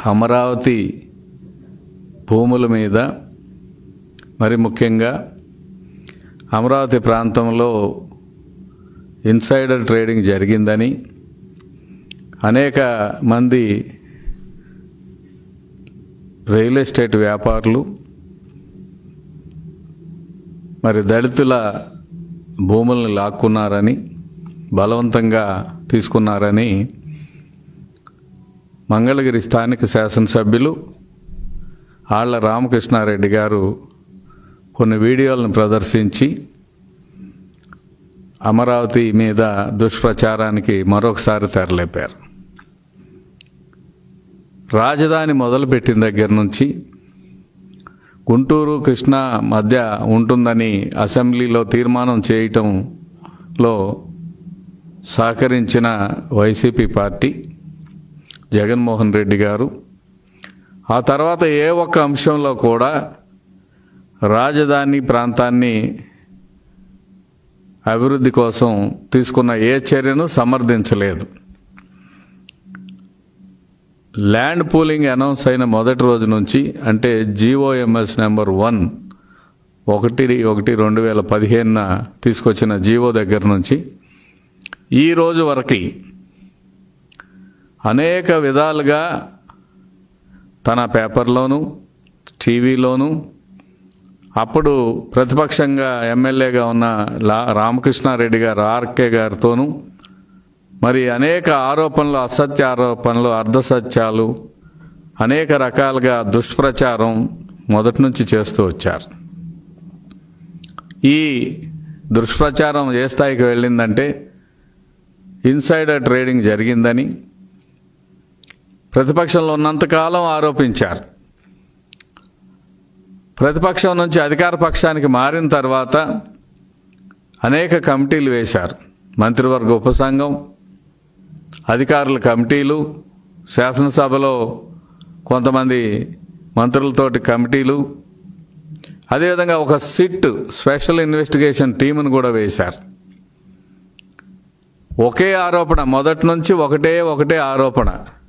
అమరావతి భూముల మీద మరి ముఖ్యంగా అమరావతి ప్రాంతంలో ఇన్సైడర్ ట్రేడింగ్ జరిగిందని అనేక మంది రియల్ ఎస్టేట్ వ్యాపారులు మరి దళితుల భూములను లాక్కున్నారని బలవంతంగా తీసుకున్నారని మంగళగిరి స్థానిక శాసనసభ్యులు ఆళ్ల రామకృష్ణారెడ్డి గారు కొన్ని వీడియోలను ప్రదర్శించి అమరావతి మీద దుష్ప్రచారానికి మరొకసారి తెరలేపారు రాజధాని మొదలుపెట్టిన దగ్గర నుంచి గుంటూరు కృష్ణా మధ్య ఉంటుందని అసెంబ్లీలో తీర్మానం చేయటంలో సహకరించిన వైసీపీ పార్టీ జగన్మోహన్ రెడ్డి గారు ఆ తర్వాత ఏ ఒక్క అంశంలో కూడా రాజధాని ప్రాంతాన్ని అభివృద్ధి కోసం తీసుకున్న ఏ చర్యను సమర్థించలేదు ల్యాండ్ పూలింగ్ అనౌన్స్ అయిన మొదటి రోజు నుంచి అంటే జీఓఎంఎస్ నెంబర్ వన్ ఒకటి ఒకటి రెండు వేల పదిహేనున తీసుకొచ్చిన జీవో దగ్గర నుంచి ఈ రోజు వరకు అనేక విధాలుగా తన పేపర్లోను టీవీలోను అప్పుడు ప్రతిపక్షంగా ఎమ్మెల్యేగా ఉన్న లా రామకృష్ణారెడ్డి గారు ఆర్కే గారితోనూ మరి అనేక ఆరోపణలు అసత్య ఆరోపణలు అర్ధసత్యాలు అనేక రకాలుగా దుష్ప్రచారం మొదటి నుంచి చేస్తూ వచ్చారు ఈ దుష్ప్రచారం ఏ స్థాయికి వెళ్ళిందంటే ఇన్సైడర్ ట్రేడింగ్ జరిగిందని ప్రతిపక్షంలో ఉన్నంతకాలం ఆరోపించారు ప్రతిపక్షం నుంచి అధికార పక్షానికి మారిన తర్వాత అనేక కమిటీలు వేశారు మంత్రివర్గ ఉపసంఘం అధికారుల కమిటీలు శాసనసభలో కొంతమంది మంత్రులతోటి కమిటీలు అదేవిధంగా ఒక సిట్ స్పెషల్ ఇన్వెస్టిగేషన్ టీమును కూడా వేశారు ఒకే ఆరోపణ మొదటి నుంచి ఒకటే ఒకటే ఆరోపణ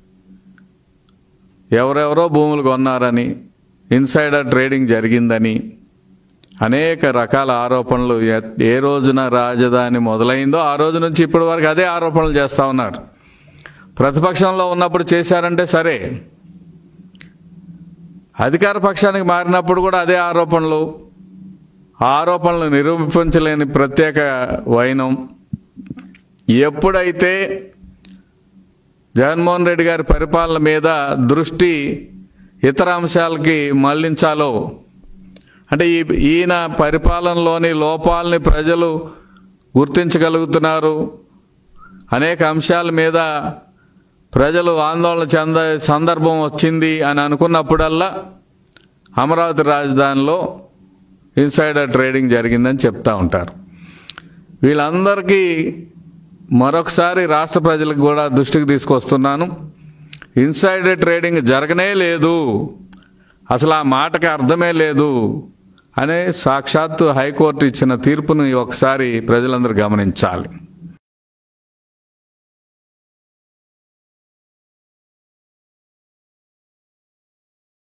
ఎవరెవరో భూములు కొన్నారని ఇన్సైడర్ ట్రేడింగ్ జరిగిందని అనేక రకాల ఆరోపణలు ఎ- ఏ రోజున రాజధాని మొదలైందో ఆ రోజు నుంచి ఇప్పటి వరకు అదే ఆరోపణలు చేస్తూ ఉన్నారు ప్రతిపక్షంలో ఉన్నప్పుడు చేశారంటే సరే అధికార పక్షానికి మారినప్పుడు కూడా అదే ఆరోపణలు ఆ ఆరోపణలు నిరూపించలేని ప్రత్యేక వైనం ఎప్పుడైతే జగన్మోహన్ రెడ్డి గారి పరిపాలన మీద దృష్టి ఇతర అంశాలకి మళ్లించాలో అంటే ఈ ఈయన పరిపాలనలోని లోపాలని ప్రజలు గుర్తించగలుగుతున్నారు అనేక అంశాల మీద ప్రజలు ఆందోళన చెంద సందర్భం వచ్చింది అని అనుకున్నప్పుడల్లా అమరావతి రాజధానిలో ఇన్సైడర్ ట్రేడింగ్ జరిగిందని చెప్తా ఉంటారు వీళ్ళందరికీ మరొకసారి రాష్ట్ర ప్రజలకు కూడా దృష్టికి తీసుకొస్తున్నాను ఇన్సైడర్ ట్రేడింగ్ జరగనే లేదు అసలు ఆ మాటకి అర్థమే లేదు అనే సాక్షాత్తు హైకోర్టు ఇచ్చిన తీర్పును ఒకసారి ప్రజలందరూ గమనించాలి